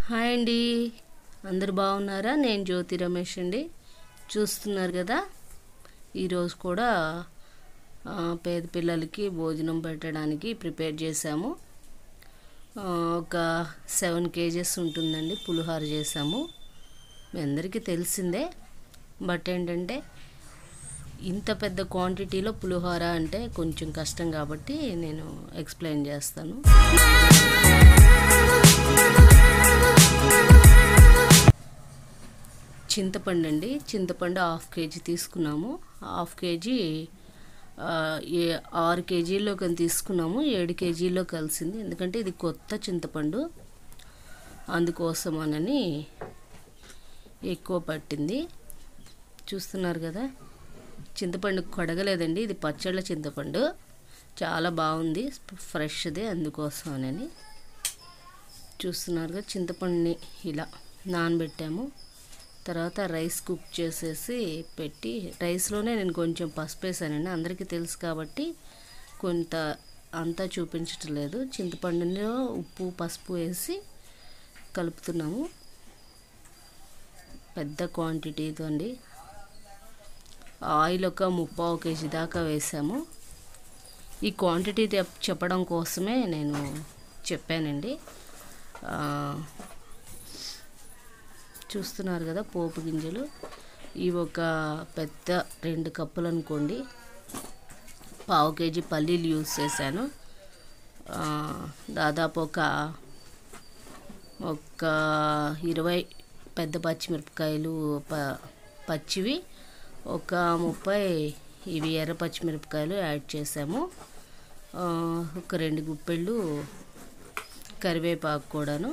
hi అండి అందరు బాగున్నారా నేను జ్యోతి రమేష్ అండి చూస్తున్నారు కదా ఈరోజు కూడా ఆ, పేద పిల్లలకి భోజనం పెట్టడానికి ప్రిపేర్ చేశాము ఆ, ఒక సెవెన్ కేజెస్ ఉంటుందండి పులిహోర చేసాము మీ అందరికీ తెలిసిందే బట్ ఏంటంటే ఇంత పెద్ద క్వాంటిటీలో పులిహోర అంటే కొంచెం కష్టం కాబట్టి నేను ఎక్స్ప్లెయిన్ చేస్తాను చింతపండు అండి చింతపండు హాఫ్ కేజీ తీసుకున్నాము హాఫ్ కేజీ ఆ, ఏ ఆరు కేజీల్లో కానీ తీసుకున్నాము ఏడు కేజీల్లో కలిసింది ఎందుకంటే ఇది కొత్త చింతపండు అందుకోసమనని ఎక్కువ పట్టింది చూస్తున్నారు కదా చింతపండు కడగలేదండి ఇది పచ్చళ్ళ చింతపండు చాలా బాగుంది ఫ్రెష్ది అందుకోసమనని చూస్తున్నారుగా చింతపండుని ఇలా నానబెట్టాము తర్వాత రైస్ కుక్ చేసేసి పెట్టి రైస్లోనే నేను కొంచెం పసుపు వేసానండి అందరికీ తెలుసు కాబట్టి కొంత అంతా చూపించటం లేదు చింతపండులో ఉప్పు పసుపు వేసి కలుపుతున్నాము పెద్ద క్వాంటిటీతో అండి ఆయిల్ ఒక ముప్పావు కేజీ దాకా వేసాము ఈ క్వాంటిటీ చెప్- చెప్పడం కోసమే నేను చెప్పానండి ఆ, చూస్తున్నారు కదా పోపు గింజలు ఇవి ఒక పెద్ద రెండు కప్పులు అనుకోండి పావు కేజీ పల్లీలు యూస్ చేశాను ఆ, దాదాపు ఒక ఒక ఇరవై పెద్ద పచ్చిమిరపకాయలు ప పచ్చివి ఒక ముప్పై ఇవి ఎర్ర పచ్చిమిరపకాయలు యాడ్ చేసాము ఆ, ఒక రెండు గుప్పెళ్ళు కరివేపాకు కూడాను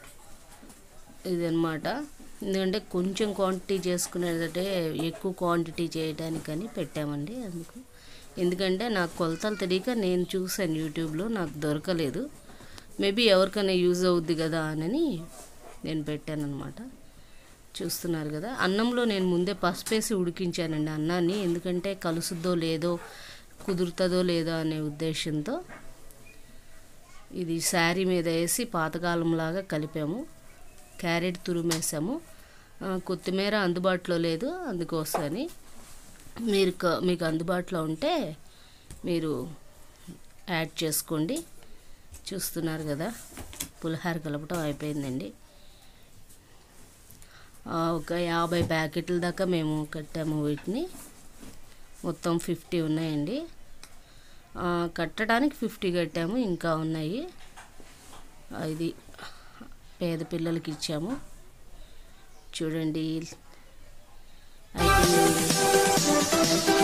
ఇదనమాట ఎందుకంటే కొంచెం క్వాంటిటీ చేసుకునేదంటే ఎక్కువ క్వాంటిటీ చేయడానికని పెట్టామండి అందుకు ఎందుకంటే నాకు కొలతలు తెలియక నేను చూసాను యూట్యూబ్లో నాకు దొరకలేదు మేబీ ఎవరికైనా యూజ్ అవుద్ది కదా అని నేను పెట్టాను అనమాట చూస్తున్నారు కదా అన్నంలో నేను ముందే పసుపేసి ఉడికించానండి అన్నాన్ని ఎందుకంటే కలుసుద్దో లేదో కుదురుతుందో లేదో అనే ఉద్దేశంతో ఇది శారీ మీద వేసి పాతకాలంలాగా కలిపాము క్యారెట్ తురిమేసాము ఆ, కొత్తిమీర అందుబాటులో లేదు అందుకోసమని మీరు క- మీకు అందుబాటులో ఉంటే మీరు యాడ్ చేసుకోండి చూస్తున్నారు కదా పులిహార కలపటం అయిపోయిందండి ఆ, ఒక యాభై ప్యాకెట్ల దాకా మేము కట్టాము వీటిని మొత్తం ఫిఫ్టీ ఉన్నాయండి ఆ, కట్టడానికి ఫిఫ్టీ కట్టాము ఇంకా ఉన్నాయి ఆ, ఇది పేద పిల్లలకి ఇచ్చాము చూడండి అయిపోయిందండి